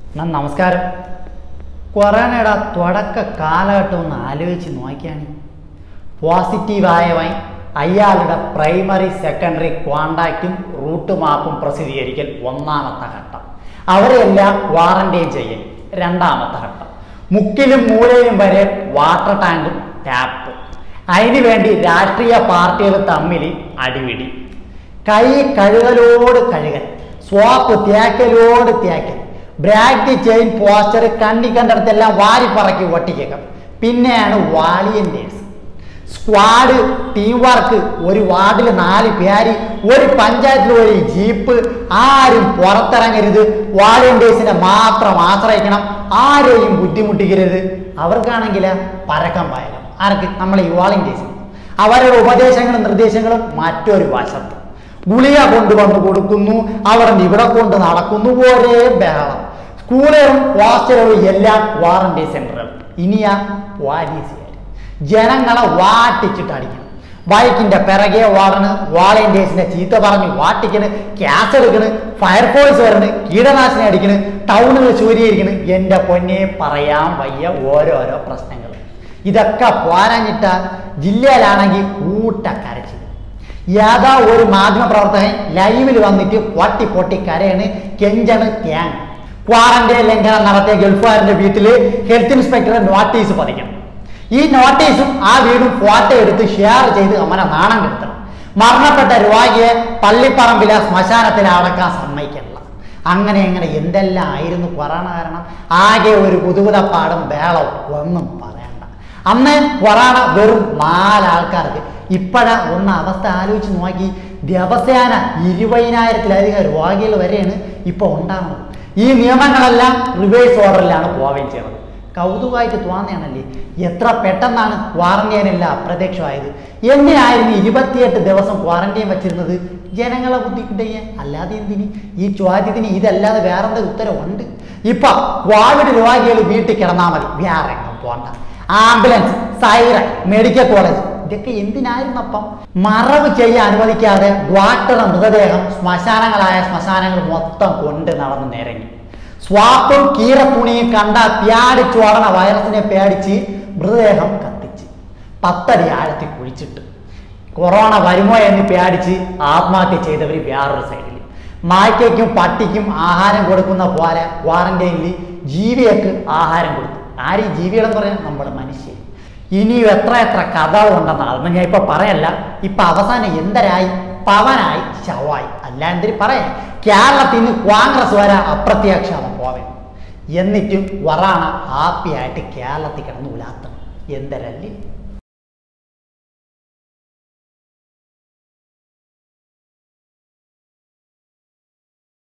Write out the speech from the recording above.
എന്നാ നമസ്കാരം കൊറോണയുടെ തുടക്ക കാലഘട്ടം ഒന്ന് ആലോചിച്ച് നോക്കിയാണ് പോസിറ്റീവായവൻ അയാളുടെ പ്രൈമറി സെക്കൻഡറി കോണ്ടാക്റ്റും റൂട്ട് മാപ്പും പ്രസിദ്ധീകരിക്കൽ ഒന്നാമത്തെ ഘട്ടം അവരെല്ലാം ക്വാറന്റൈൻ ചെയ്യൽ രണ്ടാമത്തെ ഘട്ടം മുക്കിലും മൂലയിലും വരെ വാട്ടർ ടാങ്കും ടാപ്പ് അതിനു വേണ്ടി രാഷ്ട്രീയ പാർട്ടികൾ തമ്മിൽ അടിപിടി കൈ കഴുകലോട് കഴുകൽ സ്വാപ്പ് തേക്കലോട് തേക്കൽ ബ്രാക്ക് ചെയിൻ പോസ്റ്റർ കണ്ണി കണ്ടിടത്തെല്ലാം വാരി പറക്കി ഒട്ടിക്കേക്കാം പിന്നെയാണ് വാളിയൻറ്റേഴ്സ് സ്ക്വാഡ് ടീം വർക്ക് ഒരു വാർഡിൽ നാല് പേര് ഒരു പഞ്ചായത്തിൽ ഒരു ജീപ്പ് ആരും പുറത്തിറങ്ങരുത് വാളണ്ടിയേഴ്സിനെ മാത്രം ആശ്രയിക്കണം ആരെയും ബുദ്ധിമുട്ടിക്കരുത് അവർക്കാണെങ്കിൽ പരക്കം പായകം ആർക്ക് നമ്മളെ ഈ വാളണ്ടിയേഴ്സിന് അവരുടെ ഉപദേശങ്ങളും നിർദ്ദേശങ്ങളും മറ്റൊരു വശത്ത് ഗുളിക കൊണ്ടുവന്ന് കൊടുക്കുന്നു അവർ ഇവിടെ കൊണ്ട് നടക്കുന്നു ഒരേ ബഹളം സ്കൂളുകളും ഹോസ്റ്റലുകളും എല്ലാം ക്വാറന്റൈൻ സെന്ററുകൾ ഇനിയാ പോലീസുകാർ ജനങ്ങളെ വാട്ടിച്ചിട്ട് അടിക്കണം ബൈക്കിന്റെ പിറകെ ഓടണ് വാളണ്ടിയേഴ്സിനെ ചീത്ത പറഞ്ഞ് വാട്ടിക്കണ് ക്യാസ് എടുക്കണ് ഫയർഫോഴ്സ് വരണ് കീടനാശിനി അടിക്കണ് ടൗണുകൾ ചൂരിയിരിക്കണ് എൻ്റെ പൊന്നെ പറയാൻ വയ്യ ഓരോരോ പ്രശ്നങ്ങൾ ഇതൊക്കെ പോരാഞ്ഞിട്ട ജില്ലയിലാണെങ്കിൽ കൂട്ടക്കരച്ചിൽ ഏതാ ഒരു മാധ്യമ പ്രവർത്തകൻ ലൈവിൽ വന്നിട്ട് പൊട്ടി പൊട്ടി കരയാണ് കെഞ്ചണ് തേങ്ങ ക്വാറന്റൈൻ ലംഘനം നടത്തിയ ഗൾഫുകാരന്റെ വീട്ടിൽ ഹെൽത്ത് ഇൻസ്പെക്ടർ നോട്ടീസ് പതിക്കണം ഈ നോട്ടീസും ആ വീടും ഫോട്ടോ എടുത്ത് ഷെയർ ചെയ്ത് അവനെ നാണം കെടുത്തണം മരണപ്പെട്ട രോഗിയെ പള്ളിപ്പറമ്പിലെ ശ്മശാനത്തിൽ അടക്കാൻ സമ്മതിക്കണില്ല അങ്ങനെ അങ്ങനെ എന്തെല്ലാം ആയിരുന്നു കൊറോണ കാരണം ആകെ ഒരു പുതുപുതപ്പാടും ബേളവും ഒന്നും പറയണ്ട അന്ന് കൊറോണ വെറും നാലാൾക്കാർക്ക് ഇപ്പോഴാ ഒന്ന് അവസ്ഥ ആലോചിച്ച് നോക്കി ദിവസേന ഇരുപതിനായിരത്തിലധികം രോഗികൾ വരെയാണ് ഇപ്പോൾ ഉണ്ടാകുന്നത് ഈ നിയമങ്ങളെല്ലാം റിവേഴ്സ് ഓർഡറിലാണ് പോവുകയും ചെയ്യുന്നത് കൗതുകമായിട്ട് തോന്നിയാണല്ലേ എത്ര പെട്ടെന്നാണ് ക്വാറന്റൈനെല്ലാം അപ്രത്യക്ഷമായത് എന്തിനായിരുന്നു ഇരുപത്തിയെട്ട് ദിവസം ക്വാറന്റൈൻ വെച്ചിരുന്നത് ജനങ്ങളെ ബുദ്ധിമുട്ടിയ അല്ലാതെ എന്തിന് ഈ ചോദ്യത്തിന് ഇതല്ലാതെ വേറെന്താ ഉത്തരവുണ്ട് ഇപ്പൊ കോവിഡ് രോഗികൾ വീട്ടിൽ കിടന്നാൽ മതി വേറെ എങ്ങും പോണ്ട ആംബുലൻസ് സൈറൻ മെഡിക്കൽ കോളേജ് ഇതൊക്കെ എന്തിനായിരുന്നു അപ്പം മറവ് ചെയ്യാൻ അനുവദിക്കാതെ ഡോക്ടറുടെ മൃതദേഹം ശ്മശാനങ്ങളായ ശ്മശാനങ്ങൾ മൊത്തം കൊണ്ട് നടന്ന് നിരങ്ങി സ്വാപ്പും കീറത്തുണിയും കണ്ട പ്യാടിച്ചോടണ വൈറസിനെ പേടിച്ച് മൃതദേഹം കത്തിച്ച് പത്തടി ആഴത്തിൽ കുഴിച്ചിട്ട് കൊറോണ വരുമോ എന്ന് പേടിച്ച് ആത്മഹത്യ ചെയ്തവർ വേറൊരു സൈഡിൽ നായ്ക്കും പട്ടിക്കും ആഹാരം കൊടുക്കുന്ന പോലെ ക്വാറന്റൈനിൽ ജീവികൾക്ക് ആഹാരം കൊടുത്തു ആര് ഈ ജീവികളെന്ന് പറയാൻ നമ്മുടെ മനുഷ്യൻ ഇനിയും എത്ര എത്ര കഥകളുണ്ടെന്ന് അതൊന്നും ഞാൻ ഇപ്പൊ പറയല്ല ഇപ്പൊ അവസാനം എന്തരായി പവനായി ശവായി അല്ല എന്തിന് പറയാം കേരളത്തിൽ നിന്ന് കോൺഗ്രസ് വരെ അപ്രത്യക്ഷമാണ് പോവേ എന്നിട്ടും വറാണ ഹാപ്പിയായിട്ട് കേരളത്തിൽ കിടന്ന് ഉലാത്തണം എന്തരല്ലേ